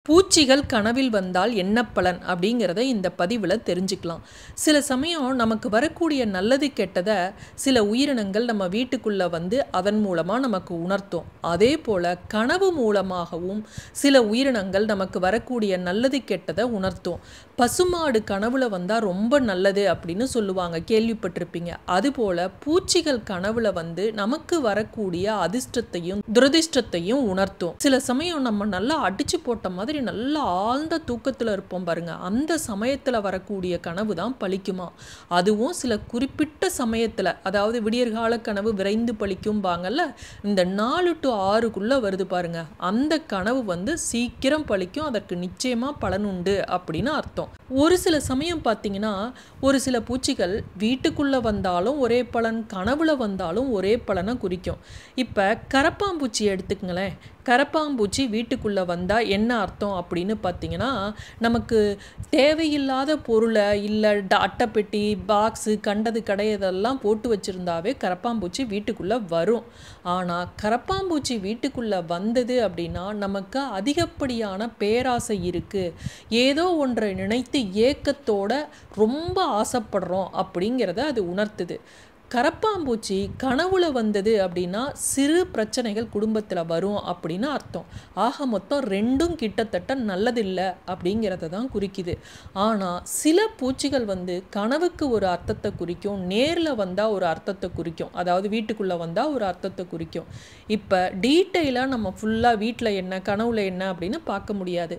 பூச்சிகள் கனவில் வந்தால் என்ன பலன் அப்படிங்கிறத இந்த பதிவில் தெரிஞ்சுக்கலாம் சில சமயம் நமக்கு வரக்கூடிய நல்லது கெட்டதை சில உயிரினங்கள் நம்ம வீட்டுக்குள்ளே வந்து அதன் மூலமாக நமக்கு உணர்த்தும் அதே போல் கனவு மூலமாகவும் சில உயிரினங்கள் நமக்கு வரக்கூடிய நல்லது கெட்டதை உணர்த்தும் பசுமாடு கனவுல வந்தால் ரொம்ப நல்லது அப்படின்னு சொல்லுவாங்க கேள்விப்பட்டிருப்பீங்க அதுபோல் பூச்சிகள் கனவுல வந்து நமக்கு வரக்கூடிய அதிர்ஷ்டத்தையும் துரதிர்ஷ்டத்தையும் உணர்த்தும் சில சமயம் நம்ம நல்லா அடிச்சு போட்ட மாதிரி நல்ல ஆழ்ந்த தூக்கத்தில் இருப்போம் பாருங்க அந்த சமயத்தில் வரக்கூடிய கனவு தான் பலிக்குமா அதுவும் சில குறிப்பிட்ட சமயத்தில் அதாவது விடியற்கால கனவு விரைந்து பலிக்கும்பாங்கல்ல இந்த நாலு டு ஆறுக்குள்ளே வருது பாருங்க அந்த கனவு வந்து சீக்கிரம் பலிக்கும் அதற்கு நிச்சயமாக பலன் உண்டு அப்படின்னு அர்த்தம் ஒரு சில சமயம் பார்த்தீங்கன்னா ஒரு சில பூச்சிகள் வீட்டுக்குள்ளே வந்தாலும் ஒரே பலன் கனவுல வந்தாலும் ஒரே பலனை குறிக்கும் இப்போ கரப்பாம்பூச்சி எடுத்துக்கங்களேன் கரப்பாம்பூச்சி வீட்டுக்குள்ளே வந்தால் என்ன அர்த்தம் அப்படின்னு பார்த்தீங்கன்னா நமக்கு தேவையில்லாத பொருளை இல்லை ட- அட்டைப்பெட்டி பாக்ஸு கண்டது கடையதெல்லாம் போட்டு வச்சுருந்தாவே கரப்பாம்பூச்சி வீட்டுக்குள்ளே வரும் ஆனால் கரப்பாம்பூச்சி வீட்டுக்குள்ளே வந்தது அப்படின்னா நமக்கு அதிகப்படியான பேராசை இருக்குது ஏதோ ஒன்றை நினைத்து ஏக்கத்தோட ரொம்ப ஆசைப்படுறோம் அப்படிங்கிறத அது உணர்த்துது கரப்பாம்பூச்சி கனவுல வந்தது அப்படின்னா சிறு பிரச்சனைகள் குடும்பத்தில் வரும் அப்படின்னு அர்த்தம் ஆக மொத்தம் ரெண்டும் கிட்டத்தட்ட நல்லதில்லை அப்படிங்கிறத தான் குறிக்குது ஆனால் சில பூச்சிகள் வந்து கனவுக்கு ஒரு அர்த்தத்தை குறிக்கும் நேரில் வந்தால் ஒரு அர்த்தத்தை குறிக்கும் அதாவது வீட்டுக்குள்ளே வந்தால் ஒரு அர்த்தத்தை குறிக்கும் இப்போ டீட்டெயிலாக நம்ம ஃபுல்லாக வீட்டில் என்ன கனவுல என்ன அப்படின்னு பார்க்க முடியாது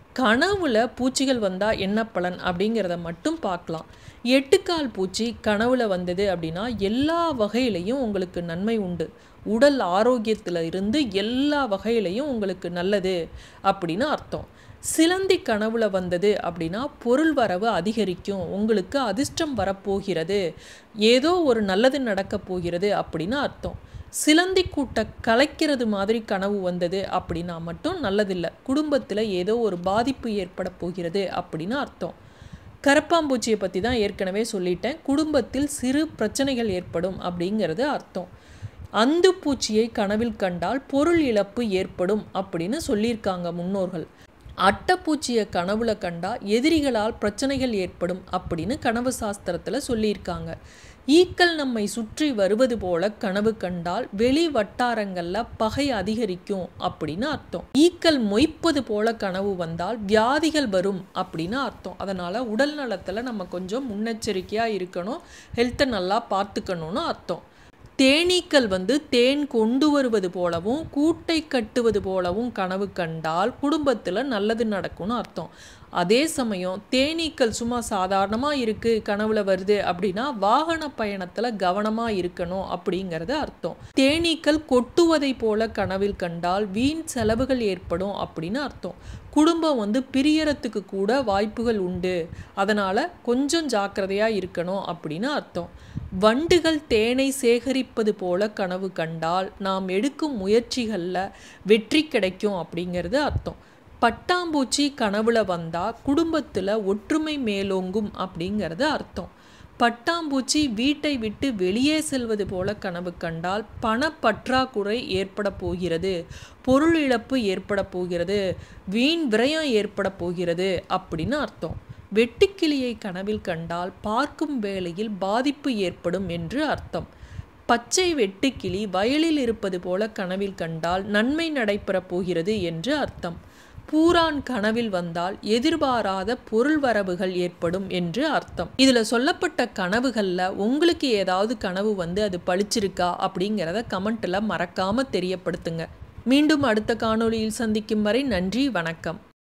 கனவுல பூச்சிகள் வந்தால் என்ன பலன் அப்படிங்கிறத மட்டும் பார்க்கலாம் எட்டுக்கால் பூச்சி கனவுல வந்தது அப்படின்னா எல்லா வகையிலையும் உங்களுக்கு நன்மை உண்டு உடல் ஆரோக்கியத்தில் இருந்து எல்லா வகையிலையும் உங்களுக்கு நல்லது அப்படின்னு அர்த்தம் சிலந்தி கனவுல வந்தது அப்படின்னா பொருள் வரவு அதிகரிக்கும் உங்களுக்கு அதிர்ஷ்டம் வரப்போகிறது ஏதோ ஒரு நல்லது நடக்கப் போகிறது அப்படின்னு அர்த்தம் சிலந்தி கூட்ட கலைக்கிறது மாதிரி கனவு வந்தது அப்படின்னா மட்டும் நல்லதில்லை குடும்பத்தில் ஏதோ ஒரு பாதிப்பு ஏற்பட போகிறது அப்படின்னு அர்த்தம் கரப்பாம்பூச்சியை பற்றி தான் ஏற்கனவே சொல்லிட்டேன் குடும்பத்தில் சிறு பிரச்சனைகள் ஏற்படும் அப்படிங்கிறது அர்த்தம் அந்து பூச்சியை கனவில் கண்டால் பொருள் இழப்பு ஏற்படும் அப்படின்னு சொல்லியிருக்காங்க முன்னோர்கள் அட்டைப்பூச்சியை கனவுல கண்டா எதிரிகளால் பிரச்சனைகள் ஏற்படும் அப்படின்னு கனவு சாஸ்திரத்தில் சொல்லியிருக்காங்க ஈக்கள் நம்மை சுற்றி வருவது போல கனவு கண்டால் வெளி வட்டாரங்களில் பகை அதிகரிக்கும் அப்படின்னு அர்த்தம் ஈக்கள் மொய்ப்பது போல கனவு வந்தால் வியாதிகள் வரும் அப்படின்னு அர்த்தம் அதனால் உடல் நலத்தில் நம்ம கொஞ்சம் முன்னெச்சரிக்கையாக இருக்கணும் ஹெல்த்தை நல்லா பார்த்துக்கணும்னு அர்த்தம் தேனீக்கள் வந்து தேன் கொண்டு வருவது போலவும் கூட்டை கட்டுவது போலவும் கனவு கண்டால் குடும்பத்தில் நல்லது நடக்கும்னு அர்த்தம் அதே சமயம் தேனீக்கள் சும்மா சாதாரணமாக இருக்குது கனவுல வருது அப்படின்னா வாகன பயணத்தில் கவனமாக இருக்கணும் அப்படிங்கிறது அர்த்தம் தேனீக்கள் கொட்டுவதை போல கனவில் கண்டால் வீண் செலவுகள் ஏற்படும் அப்படின்னு அர்த்தம் குடும்பம் வந்து பிரியறதுக்கு கூட வாய்ப்புகள் உண்டு அதனால் கொஞ்சம் ஜாக்கிரதையாக இருக்கணும் அப்படின்னு அர்த்தம் வண்டுகள் தேனை சேகரிப்பது போல கனவு கண்டால் நாம் எடுக்கும் முயற்சிகளில் வெற்றி கிடைக்கும் அப்படிங்கிறது அர்த்தம் பட்டாம்பூச்சி கனவுல வந்தால் குடும்பத்தில் ஒற்றுமை மேலோங்கும் அப்படிங்கிறது அர்த்தம் பட்டாம்பூச்சி வீட்டை விட்டு வெளியே செல்வது போல கனவு கண்டால் பணப்பற்றாக்குறை ஏற்பட போகிறது பொருள் இழப்பு ஏற்பட போகிறது வீண் விரயம் ஏற்பட போகிறது அப்படின்னு அர்த்தம் வெட்டுக்கிளியை கனவில் கண்டால் பார்க்கும் வேளையில் பாதிப்பு ஏற்படும் என்று அர்த்தம் பச்சை வெட்டுக்கிளி வயலில் இருப்பது போல கனவில் கண்டால் நன்மை நடைபெறப் போகிறது என்று அர்த்தம் பூரான் கனவில் வந்தால் எதிர்பாராத பொருள் வரவுகள் ஏற்படும் என்று அர்த்தம் இதுல சொல்லப்பட்ட கனவுகள்ல உங்களுக்கு ஏதாவது கனவு வந்து அது பளிச்சிருக்கா அப்படிங்கிறத கமெண்ட்ல மறக்காம தெரியப்படுத்துங்க மீண்டும் அடுத்த காணொளியில் சந்திக்கும் வரை நன்றி வணக்கம்